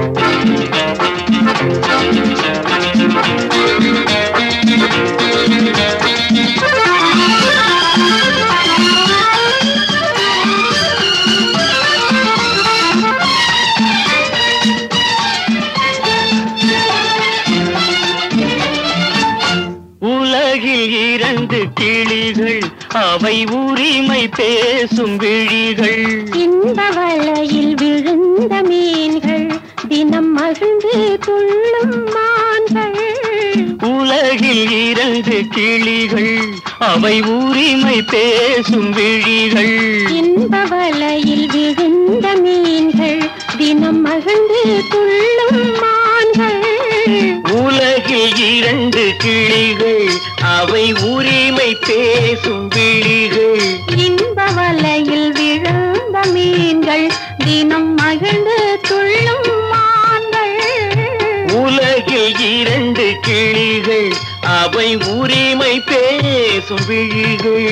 உலகில் இரண்டு கிளிகள் அவை உரிமை பேசும் விழிகள் இந்த வலையில் விழுந்த மீன்கள் தினம் மகிழ்ந்து துள்ளும் மான்கள் உலகில் இரண்டு கிளிகள் அவை உரிமை பேசும் விழிகள் இந்த வலையில் விழுந்த மீன்கள் தினம் மகிழ்ந்து துள்ளும் மான்கள் உலகில் இரண்டு கிளிகள் அவை உரிமை பேசும் விழிகள் இன்ப வலையில் விழுந்த மீன்கள் தினம் மகிழ்ந்து துள்ளும் மான்கள் உலகில் இரண்டு கிளிகள் அவை உரிமை பேசும் விழிகள்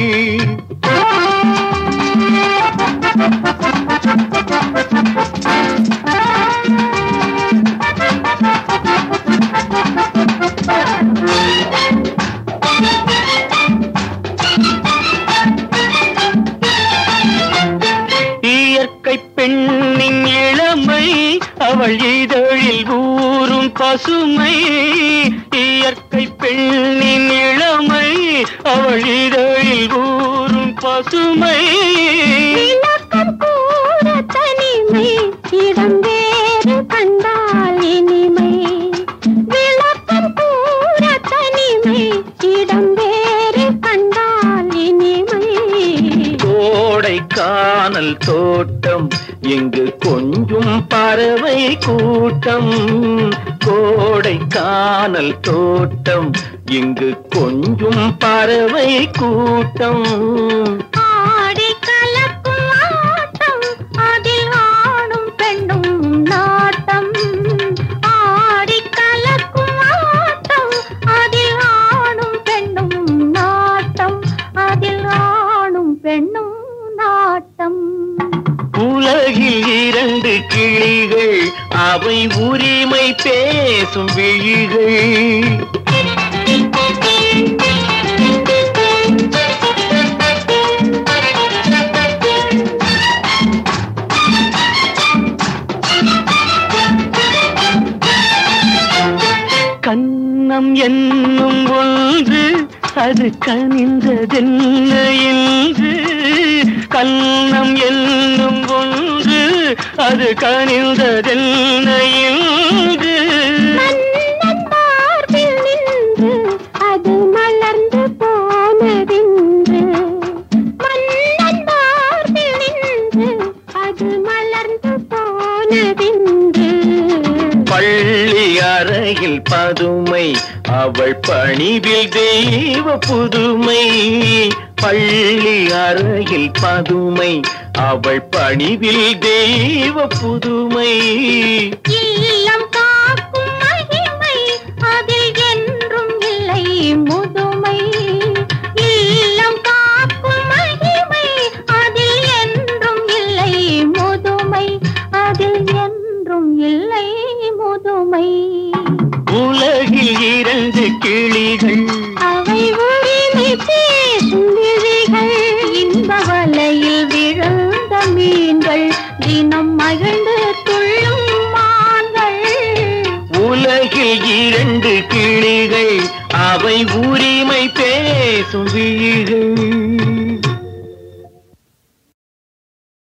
இயற்கை பெண்ணின் இளமை அவள் இதழில் ஊறும் பசுமை இயற்கை பெண்ணின் இளமை அவள் இதழில் ஊறும் பசுமை விளக்கம் கூற தனிமை இடம் வேறு கண்டால் இனிமை விளக்கம் கூற தனிமை இடம் வேறு கண்டால் இனிமை கோடை காணல் தோட்டம் எங்கு கொஞ்சும் பறவை கூட்டம் கோடை காணல் தோட்டம் இங்கு கொஞ்சும் பறவை கூட்டம் ஆடி கலக்கும் ஆட்டம் அதில் ஆணும் பெண்ணும் நாட்டம் ஆடி கலக்கும் ஆட்டம் அதில் ஆணும் பெண்ணும் நாட்டம் அதில் ஆணும் பெண்ணும் நாட்டம் உலகில் இரண்டு கிளிகள் அவை உரிமை பேசும் விழிகள் கண்ணம் என்னும் ஒன்று அது கனிந்ததென்ன என்று கண்ணம் என்னும் ஒன்று அது கனிந்ததென்ன என்று மன்னன் மார்பில் நின்று அது மலர்ந்து போனதென்று மன்னன் மார்பில் நின்று அது மலர்ந்து போனதென்று பள்ளி அறையில் பதுமை அவள் பணிவில் தெய்வ புதுமை பள்ளி அறையில் பதுமை அவள் பணிவில் தெய்வ புதுமை இல்லம் காக்கும் மகிமை அதில் என்றும் இல்லை முதுமை இல்லம் காக்கும் மகிமை அதில் என்றும் இல்லை முதுமை அதில் என்றும் இல்லை முதுமை உலகில் இரண்டு கிளிகள் அவை உரிமை பேசும் விழிகள் இன்ப வலையில் விழுந்த மீன்கள் தினம் மகிழ்ந்து துள்ளும் மான்கள் உலகில் இரண்டு கிளிகள் அவை உரிமை பேசும் விழிகள்